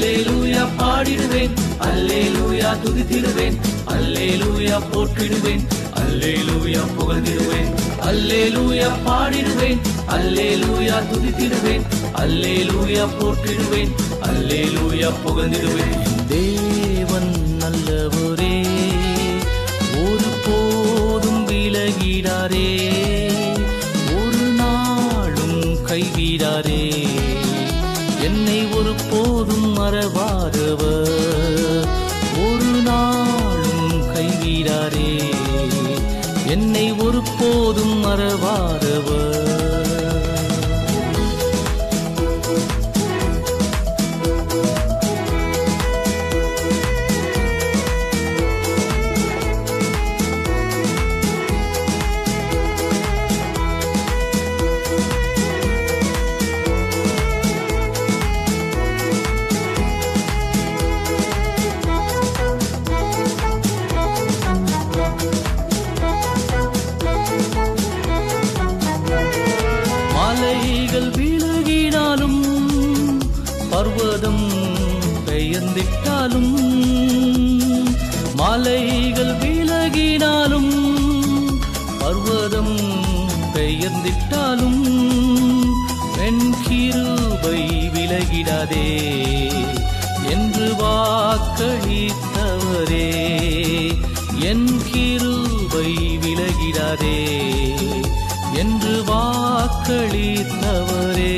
அல்லேலூயா பாடிடுவேன் அல்லேலூயா துதித்திடுவேன் அல்லேலூயா போற்றிடுவேன் அல்லேலூயா புகழ்ந்திடுவேன் அல்லேலூயா பாடிடுவேன் அல்லேலூயா துதித்திடுவேன் அல்லேலூயா போற்றிடுவேன் அல்லேலூயா புகழ்ந்திடுவேன் தேவன் நல்லவரே ஒரு போதும் விலகிடாரே ஒரு நாளும் கைவிடாரே என்னை ஒரு போதும் மறவாதவர் ஒரு நாளும் கைவிடாரே என்னை ஒரு போதும் மறவாதவர் மலைகள் விலகினாலும் பர்வதம் பெயர்ந்திட்டாலும் மலைகள் விலகினாலும் பர்வதம் பெயர்ந்திட்டாலும் என் கிருபை விலகிடாதே என்று வாக்களித்தவரே என் கிருபை விலகிடாதே என்று வாக்களித்தவரே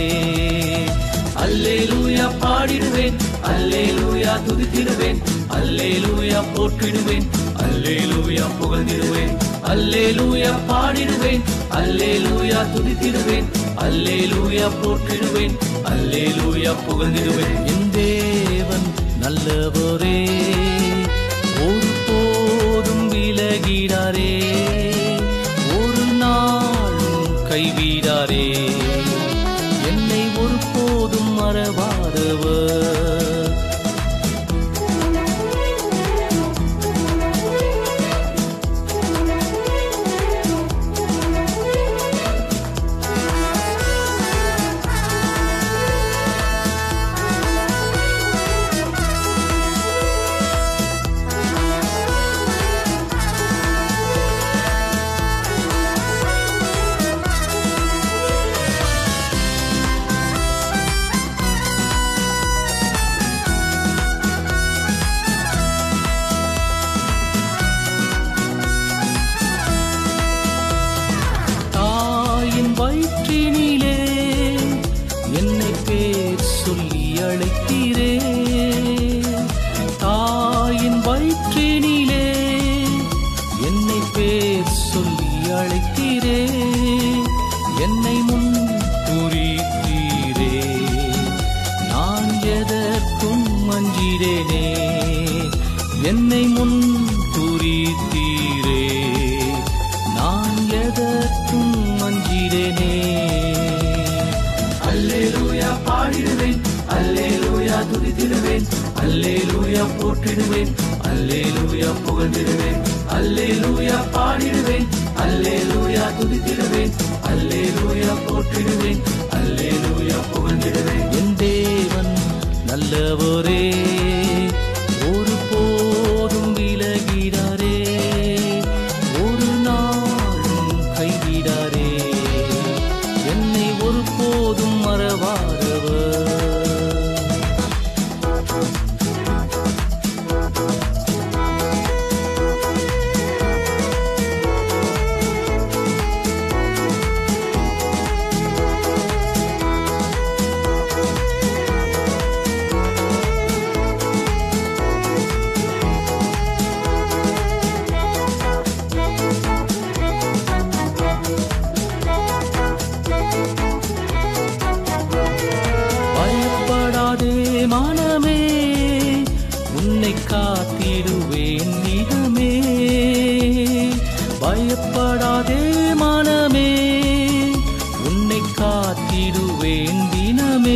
அல்லேலூயா பாடிடுவேன் அல்லேலூயா துதித்திடுவேன் அல்லேலூயா போற்றிடுவேன் அல்லேலூயா புகழ்ந்திடுவேன் அல்லேலூயா பாடிடுவேன் அல்லேலூயா துதித்திடுவேன் அல்லேலூயா போற்றிடுவேன் அல்லேலூயா புகழ்ந்திடுவேன் என் தேவன் நல்லவரே ஒரு போதும் விலகிடாரே ஒரு நாளும் கைவிடாரே என்னை ஒரு போதும் மறவாதவர் தாயின் வயிற்றினிலே என்னை பேர் சொல்லி அழைத்தீரே தாயின் வயிற்றினிலே என்னை பேர் சொல்லி அழைத்தீரே என்னை முன் குறித்தீரே நான் எதற்கும் மஞ்சிரேனே என்னை முன் குறித்தீரே நான் எதற்கும் மஞ்சிரேனே அல்லேலூயா பாடிடுவேன் அல்லேலூயா துதித்திடுவேன் அல்லேலூயா போற்றிடுவேன் அல்லேலூயா புகழ்ந்திடுவேன் அல்லேலூயா பாடிடுவேன் அல்லேலூயா துதித்திடுவேன் அல்லேலூயா போற்றிடுவேன் அல்லேலூயா புகழ்ந்திடுவேன் என் தேவன் நல்லவரே ஒரு போதும் விலகிடாரே ஒரு நாளும் கைவிடாரே என்னை ஒரு போதும் மறவாதவர் பயப்படாதே மனமே உன்னை காத்திடுவேன் நிகமே பயப்படாதே மனமே உன்னை காத்திடுவேன் தினமே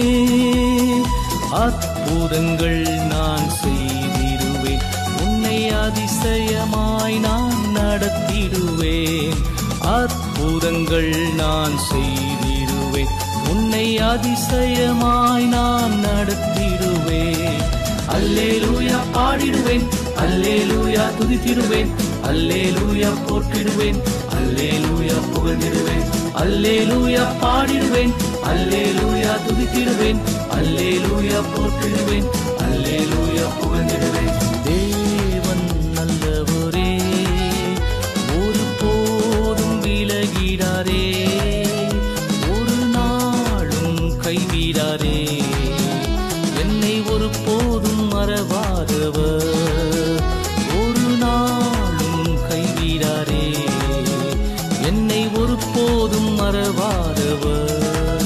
அற்புதங்கள் நான் செய்திடுவேன் உன்னை அதிசயமாய் நான் நடத்திடுவேன் அற்புதங்கள் நான் செய்திடுவேன் உன்னை அதிசயமாய் நான் நடத்திடுவேன் அல்லேலூயா பாடிடுவேன் அல்லேலூயா துதித்திடுவேன் அல்லேலூயா போற்றிடுவேன் அல்லேலூயா புகழ்ந்திடுவேன் அல்லேலூயா பாடிடுவேன் அல்லேலூயா துதித்திடுவேன் அல்லேலூயா போற்றிடுவேன் அல்லேலூயா புகழ்ந்திடுவேன் தேவன் நல்லவரே ஒரு போதும் விலகிடாரே ஒரு நாளும் கைவிடாரே என்னை ஒரு போதும் மறவாதவர் ஒரு நாளும் கைவிடாரே என்னை ஒரு போதும் மறவாதவர்